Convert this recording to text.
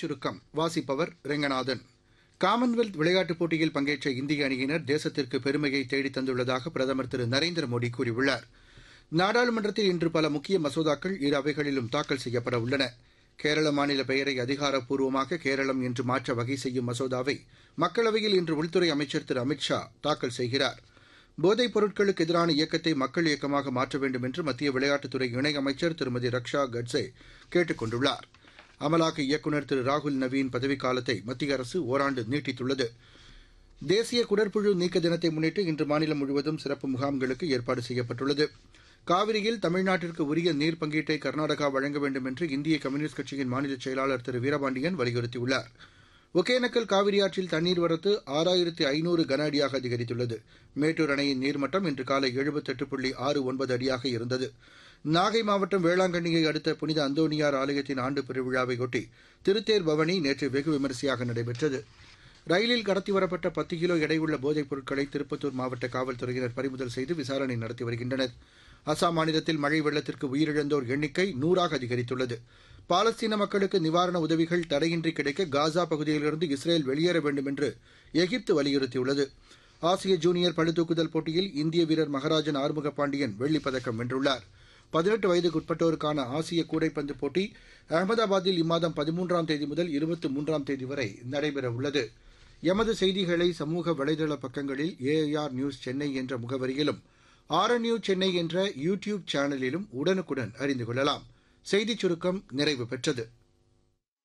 சுருக்கம் வாசிப்பவர் ரெங்கநாதன் காமன்வெல்த் விளையாட்டுப் போட்டியில் பங்கேற்ற இந்திய அணியினர் தேசத்திற்கு பெருமையை தேடித் தந்துள்ளதாக பிரதமர் திரு நரேந்திர மோடி கூறியுள்ளார் நாடாளுமன்றத்தில் இன்று பல முக்கிய மசோதாக்கள் இரு அவைகளிலும் தாக்கல் செய்யப்பட உள்ளன கேரள மாநில பெயரை அதிகாரப்பூர்வமாக கேரளம் என்று மாற்ற வகை செய்யும் மசோதாவை மக்களவையில் இன்று உள்துறை அமைச்சர் திரு அமித் ஷா தாக்கல் செய்கிறார் போதைப் பொருட்களுக்கு எதிரான இயக்கத்தை மக்கள் இயக்கமாக மாற்ற வேண்டும் என்று மத்திய விளையாட்டுத்துறை இணையமைச்சர் திருமதி ரக்ஷா கட்சே கேட்டுக் கொண்டுள்ளார் அமலாக்க இயக்குநர் திரு ராகுல் நவீன் பதவிக்காலத்தை மத்திய அரசு ஓராண்டு நீட்டித்துள்ளது தேசிய குடற்புழு நீக்க தினத்தை முன்னிட்டு இன்று மாநிலம் முழுவதும் சிறப்பு முகாம்களுக்கு ஏற்பாடு செய்யப்பட்டுள்ளது காவிரியில் தமிழ்நாட்டிற்கு உரிய நீர் பங்கீட்டை கர்நாடகா வழங்க வேண்டும் என்று இந்திய கம்யூனிஸ்ட் கட்சியின் மாநில செயலாளர் திரு வீரபாண்டியன் வலியுறுத்தியுள்ளார் ஒகேனக்கல் காவிரி ஆற்றில் தண்ணீர் வரத்து ஆறாயிரத்து ஐநூறு கன அடியாக அதிகரித்துள்ளது மேட்டூர் அணையின் நீர்மட்டம் இன்று காலை எழுபத்தெட்டு புள்ளி ஆறு ஒன்பது அடியாக இருந்தது நாகை மாவட்டம் வேளாங்கண்ணியை அடுத்த புனித அந்தோனியார் ஆலயத்தின் ஆண்டு பெருவிழாவையொட்டி திருத்தேர் பவனி நேற்று வெகு விமரிசையாக நடைபெற்றது ரயிலில் கடத்தி வரப்பட்ட பத்து கிலோ எடையுள்ள போதைப் பொருட்களை திருப்பத்தூர் மாவட்ட காவல்துறையினர் பறிமுதல் செய்து விசாரணை நடத்தி வருகின்றனர் அசாம் மாநிலத்தில் மழை வெள்ளத்திற்கு உயிரிழந்தோர் எண்ணிக்கை நூறாக அதிகரித்துள்ளது பாலஸ்தீன மக்களுக்கு நிவாரண உதவிகள் தடையின்றி கிடைக்க காசா பகுதியிலிருந்து இஸ்ரேல் வெளியேற வேண்டும் என்று எகிப்து வலியுறுத்தியுள்ளது ஆசிய ஜூனியர் பளுதூக்குதல் போட்டியில் இந்திய வீரர் மகராஜன் ஆறுமுக பாண்டியன் வெள்ளிப் பதக்கம் வென்றுள்ளார் பதினெட்டு வயதுக்குட்பட்டோருக்கான ஆசிய கூடைப்பந்து போட்டி அகமதாபாத்தில் இம்மாதம் பதிமூன்றாம் தேதி முதல் இருபத்தி மூன்றாம் தேதி வரை நடைபெறவுள்ளது எமது செய்திகளை சமூக வலைதள பக்கங்களில் ஏஐஆர் நியூஸ் சென்னை என்ற முகவரியிலும் ஆர்என்யூ சென்னை என்ற யூ டியூப் சேனலிலும் உடனுக்குடன் அறிந்து கொள்ளலாம் செய்திச் சுருக்கம் நிறைவு பெற்றது